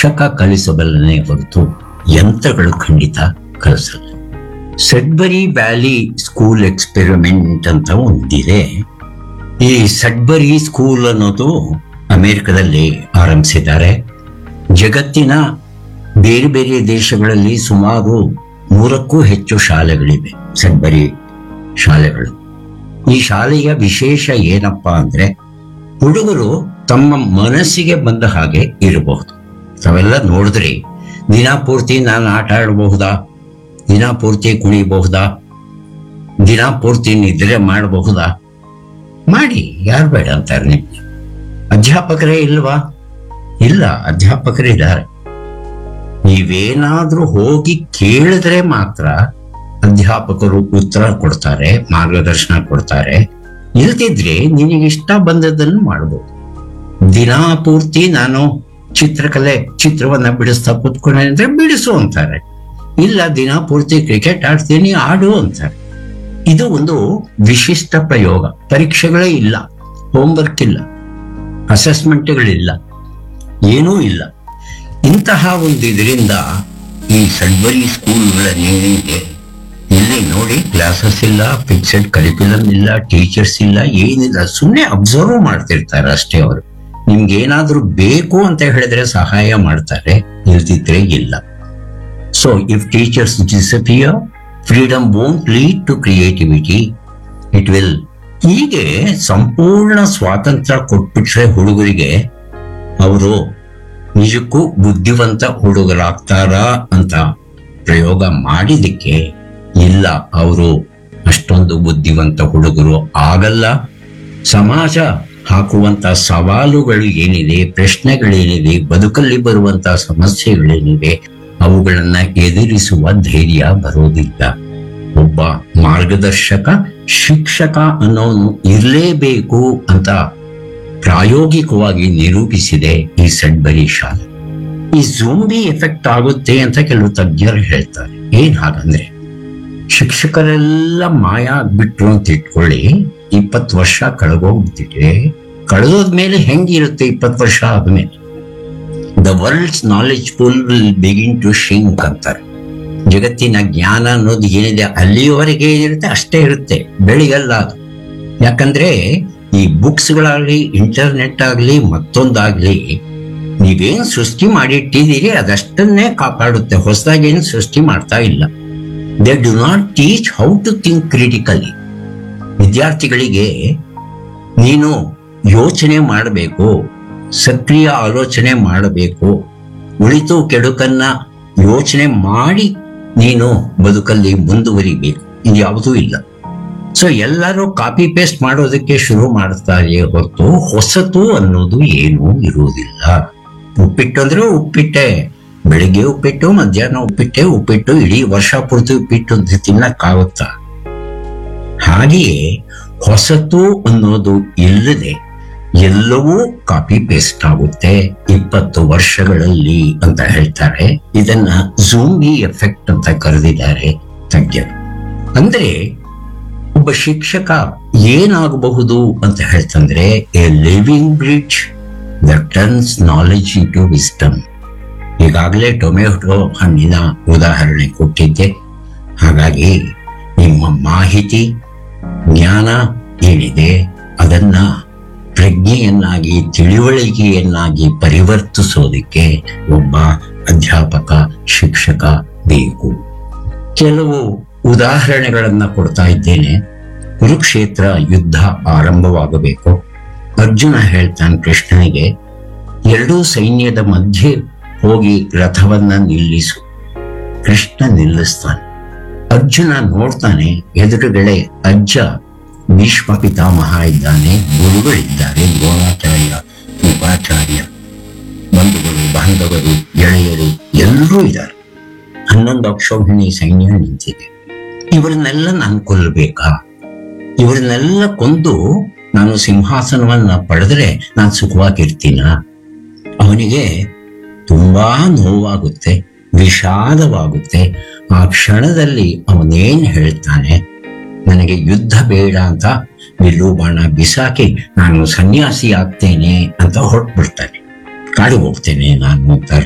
ಶಿಕ್ಷಕ ಕಲಿಸಬಲ್ಲನೆ ಹೊರತು ಯಂತ್ರಗಳು ಖಂಡಿತ ಕಲಿಸಲ್ಲ ಸಡ್ಬರಿ ವ್ಯಾಲಿ ಸ್ಕೂಲ್ ಎಕ್ಸ್ಪೆರಿಮೆಂಟ್ ಅಂತ ಒಂದಿದೆ ಈ ಸಡ್ಬರಿ ಸ್ಕೂಲ್ ಅನ್ನೋದು ಅಮೆರಿಕದಲ್ಲಿ ಆರಂಭಿಸಿದ್ದಾರೆ ಜಗತ್ತಿನ ಬೇರೆ ಬೇರೆ ದೇಶಗಳಲ್ಲಿ ಸುಮಾರು ನೂರಕ್ಕೂ ಹೆಚ್ಚು ಶಾಲೆಗಳಿವೆ ಸಡ್ಬರಿ ಶಾಲೆಗಳು ಈ ಶಾಲೆಯ ವಿಶೇಷ ಏನಪ್ಪಾ ಅಂದ್ರೆ ಹುಡುಗರು ತಮ್ಮ ಮನಸ್ಸಿಗೆ ಬಂದ ಹಾಗೆ ಇರಬಹುದು ತಾವೆಲ್ಲ ನೋಡಿದ್ರಿ ದಿನ ಪೂರ್ತಿ ನಾನು ಆಟ ಆಡಬಹುದಾ ದಿನ ಪೂರ್ತಿ ಕುಣಿಬಹುದಾ ದಿನ ಪೂರ್ತಿ ನಿದ್ರೆ ಮಾಡಬಹುದಾ ಮಾಡಿ ಯಾರು ಬೇಡ ಅಂತಾರೆ ನಿಮ್ಗೆ ಅಧ್ಯಾಪಕರೇ ಇಲ್ವಾ ಇಲ್ಲ ಅಧ್ಯಾಪಕರಿದ್ದಾರೆ ನೀವೇನಾದ್ರೂ ಹೋಗಿ ಕೇಳಿದ್ರೆ ಮಾತ್ರ ಅಧ್ಯಾಪಕರು ಉತ್ತರ ಕೊಡ್ತಾರೆ ಮಾರ್ಗದರ್ಶನ ಕೊಡ್ತಾರೆ ಇಲ್ದಿದ್ರೆ ನಿನಗೆ ಇಷ್ಟ ಬಂದದನ್ನು ಮಾಡ್ಬೋದು ದಿನಾ ಪೂರ್ತಿ ನಾನು ಚಿತ್ರಕಲೆ ಚಿತ್ರವನ್ನ ಬಿಡಿಸ್ತಾ ಕೂತ್ಕೊಂಡೆ ಅಂದ್ರೆ ಬಿಡಿಸು ಅಂತಾರೆ ಇಲ್ಲ ದಿನ ಪೂರ್ತಿ ಕ್ರಿಕೆಟ್ ಆಡ್ತೀನಿ ಆಡು ಅಂತಾರೆ ಇದು ಒಂದು ವಿಶಿಷ್ಟ ಪ್ರಯೋಗ ಪರೀಕ್ಷೆಗಳೇ ಇಲ್ಲ ಹೋಮ್ವರ್ಕ್ ಇಲ್ಲ ಅಸೆಸ್ಮೆಂಟ್ಗಳಿಲ್ಲ ಏನೂ ಇಲ್ಲ ಇಂತಹ ಒಂದು ಇದರಿಂದ ಈ ಸಡ್ಬರಿ ಸ್ಕೂಲ್ಗಳ ನೇಣಿಗೆ ಇಲ್ಲಿ ನೋಡಿ ಕ್ಲಾಸಸ್ ಇಲ್ಲ ಫಿಕ್ಸೆಡ್ ಕರಿಕ್ಯುಲಮ್ ಇಲ್ಲ ಟೀಚರ್ಸ್ ಇಲ್ಲ ಏನಿಲ್ಲ ಸುಮ್ಮನೆ ಅಬ್ಸರ್ವ್ ಮಾಡ್ತಿರ್ತಾರೆ ಅಷ್ಟೇ ಅವರು ನಿಮ್ಗೆ ಏನಾದ್ರೂ ಬೇಕು ಅಂತ ಹೇಳಿದ್ರೆ ಸಹಾಯ ಮಾಡ್ತಾರೆ ಇಲ್ದಿದ್ರೆ ಇಲ್ಲ so if teachers disappear freedom won't lead to creativity it will ಹೀಗೆ ಸಂಪೂರ್ಣ ಸ್ವಾತಂತ್ರ್ಯ ಕೊಟ್ಬಿಟ್ರೆ ಹುಡುಗರಿಗೆ ಅವರು ನಿಜಕ್ಕೂ ಬುದ್ಧಿವಂತ ಹುಡುಗರಾಗ್ತಾರಾ ಅಂತ ಪ್ರಯೋಗ ಮಾಡಿದಕ್ಕೆ ಇಲ್ಲ ಅವರು ಅಷ್ಟೊಂದು ಬುದ್ಧಿವಂತ ಹುಡುಗರು ಆಗಲ್ಲ ಸಮಾಜ ಹಾಕುವಂತ ಸವಾಲುಗಳು ಏನಿದೆ ಪ್ರಶ್ನೆಗಳೇನಿದೆ ಬದುಕಲ್ಲಿ ಬರುವಂತ ಸಮಸ್ಯೆಗಳೇನಿವೆ ಅವುಗಳನ್ನ ಎದುರಿಸುವ ಧೈರ್ಯ ಬರೋದಿಲ್ಲ ಒಬ್ಬ ಮಾರ್ಗದರ್ಶಕ ಶಿಕ್ಷಕ ಅನ್ನೋನು ಇರಲೇಬೇಕು ಅಂತ ಪ್ರಾಯೋಗಿಕವಾಗಿ ನಿರೂಪಿಸಿದೆ ಈ ಸಡ್ಬರಿ ಶಾಲೆ ಈ ಜೂಂಬಿ ಎಫೆಕ್ಟ್ ಆಗುತ್ತೆ ಅಂತ ಕೆಲವು ತಜ್ಞರು ಹೇಳ್ತಾರೆ ಏನ್ ಹಾಗಂದ್ರೆ ಶಿಕ್ಷಕರೆಲ್ಲ ಮಾಯ ಆಗ್ಬಿಟ್ರು ಅಂತ ಇಟ್ಕೊಳ್ಳಿ ಇಪ್ಪತ್ತು ವರ್ಷ ಕಳೆದೋಗ್ಬಿಟ್ಟಿದೆ ಕಳೆದೋದ್ಮೇಲೆ ಹೆಂಗಿರುತ್ತೆ ಇಪ್ಪತ್ತು ವರ್ಷ ಆದ್ಮೇಲೆ the world's knowledge pool will begin to shrink ಅಂತಾರೆ ಜಗತ್ತಿನ ಜ್ಞಾನ ಅನ್ನೋದು ಏನಿದೆ ಅಲ್ಲಿಯವರೆಗೆ ಏನಿರುತ್ತೆ ಅಷ್ಟೇ ಇರುತ್ತೆ ಬೆಳಿಗಲ್ಲ ಅದು ಯಾಕಂದ್ರೆ ಈ ಬುಕ್ಸ್ಗಳಾಗ್ಲಿ ಇಂಟರ್ನೆಟ್ ಆಗ್ಲಿ ಮತ್ತೊಂದಾಗ್ಲಿ ನೀವೇನ್ ಸೃಷ್ಟಿ ಮಾಡಿಟ್ಟಿದ್ದೀರಿ ಅದಷ್ಟನ್ನೇ ಕಾಪಾಡುತ್ತೆ ಹೊಸದಾಗಿ ಏನು ಸೃಷ್ಟಿ ಮಾಡ್ತಾ ಇಲ್ಲ they do not teach how to think critically ವಿದ್ಯಾರ್ಥಿಗಳಿಗೆ ನೀನು ಯೋಚನೆ ಮಾಡಬೇಕು ಸಕ್ರಿಯ ಆಲೋಚನೆ ಮಾಡಬೇಕು ಉಳಿತು ಕೆಡುಕನ್ನ ಯೋಚನೆ ಮಾಡಿ ನೀನು ಬದುಕಲ್ಲಿ ಮುಂದುವರಿಬೇಕು ಇದು ಯಾವುದೂ ಇಲ್ಲ ಸೊ ಎಲ್ಲರೂ ಕಾಪಿ ಪೇಸ್ಟ್ ಮಾಡೋದಕ್ಕೆ ಶುರು ಮಾಡ್ತಾರೆ ಹೊರತು ಹೊಸತು ಅನ್ನೋದು ಏನೂ ಇರುವುದಿಲ್ಲ ಉಪ್ಪಿಟ್ಟು ಅಂದ್ರೆ ಉಪ್ಪಿಟ್ಟೆ ಬೆಳಿಗ್ಗೆ ಉಪ್ಪಿಟ್ಟು ಮಧ್ಯಾಹ್ನ ಉಪ್ಪಿಟ್ಟೆ ಉಪ್ಪಿಟ್ಟು ಇಡೀ ವರ್ಷ ಪೂರ್ತಿ ಉಪ್ಪಿಟ್ಟು ಅಂತ ತಿನ್ನಕ್ಕಾಗುತ್ತಾ ಹಾಗೆಯೇ ಹೊಸತು ಅನ್ನೋದು ಇಲ್ಲದೆ ಎಲ್ಲವೂ ಕಾಪಿ ಪೇಸ್ಟ್ ಆಗುತ್ತೆ ಇಪ್ಪತ್ತು ವರ್ಷಗಳಲ್ಲಿ ಅಂತ ಹೇಳ್ತಾರೆ ಇದನ್ನ ಜೂಂಬಿ ಎಫೆಕ್ಟ್ ಅಂತ ಕರೆದಿದ್ದಾರೆ ತಜ್ಞರು ಅಂದ್ರೆ ಒಬ್ಬ ಶಿಕ್ಷಕ ಏನಾಗಬಹುದು ಅಂತ ಹೇಳ್ತಂದ್ರೆ a living bridge the turns knowledge into wisdom ಈಗಾಗಲೇ ಟೊಮೆಟೊ ಹಣ್ಣಿನ ಉದಾಹರಣೆ ಕೊಟ್ಟಿದ್ದೆ ಹಾಗಾಗಿ ನಿಮ್ಮ ಮಾಹಿತಿ ಜ್ಞಾನ ಏನಿದೆ ಅದನ್ನ ಪ್ರಜ್ಞೆಯನ್ನಾಗಿ ತಿಳಿವಳಿಕೆಯನ್ನಾಗಿ ಪರಿವರ್ತಿಸೋದಕ್ಕೆ ಒಬ್ಬ ಅಧ್ಯಾಪಕ ಶಿಕ್ಷಕ ಬೇಕು ಕೆಲವು ಉದಾಹರಣೆಗಳನ್ನ ಕೊಡ್ತಾ ಇದ್ದೇನೆ ಕುರುಕ್ಷೇತ್ರ ಯುದ್ಧ ಆರಂಭವಾಗಬೇಕು ಅರ್ಜುನ ಹೇಳ್ತಾನೆ ಕೃಷ್ಣನಿಗೆ ಎರಡೂ ಸೈನ್ಯದ ಮಧ್ಯೆ ಹೋಗಿ ರಥವನ್ನ ನಿಲ್ಲಿಸು ಕೃಷ್ಣ ನಿಲ್ಲಿಸ್ತಾನೆ ಅರ್ಜುನ ನೋಡ್ತಾನೆ ಎದುರುಗಡೆ ಅಜ್ಜ ಭೀಷ್ಮ ಪಿತಾಮಹ ಇದ್ದಾನೆ ಗುರುಗಳಿದ್ದಾರೆ ದ್ರೋಣಾಚಾರ್ಯ ಉಪಾಚಾರ್ಯ ಬಂಧುಗಳು ಬಾಂಧವರು ಗೆಳೆಯರು ಎಲ್ಲರೂ ಇದ್ದಾರೆ ಹನ್ನೊಂದು ಅಕ್ಷೋಹಿಣಿ ಸೈನ್ಯ ನಿಂತಿದೆ ಇವರನ್ನೆಲ್ಲ ನಾನು ಕೊಲ್ಲಬೇಕಾ ಇವರನ್ನೆಲ್ಲ ಕೊಂದು ನಾನು ಸಿಂಹಾಸನವನ್ನ ಪಡೆದ್ರೆ ನಾನು ಸುಖವಾಗಿರ್ತೀನ ಅವನಿಗೆ ತುಂಬಾ ನೋವಾಗುತ್ತೆ ವಿಷಾದವಾಗುತ್ತೆ ಆ ಕ್ಷಣದಲ್ಲಿ ಅವನೇನ್ ಹೇಳ್ತಾನೆ ನನಗೆ ಯುದ್ಧ ಬೇಡ ಅಂತ ಬಿಲ್ಲು ಬಾಣ ಬಿಸಾಕಿ ನಾನು ಸನ್ಯಾಸಿ ಆಗ್ತೇನೆ ಅಂತ ಹೊರಟ್ಬಿಡ್ತಾನೆ ಕಾಡಿಗೆ ಹೋಗ್ತೇನೆ ನಾನು ಅಂತ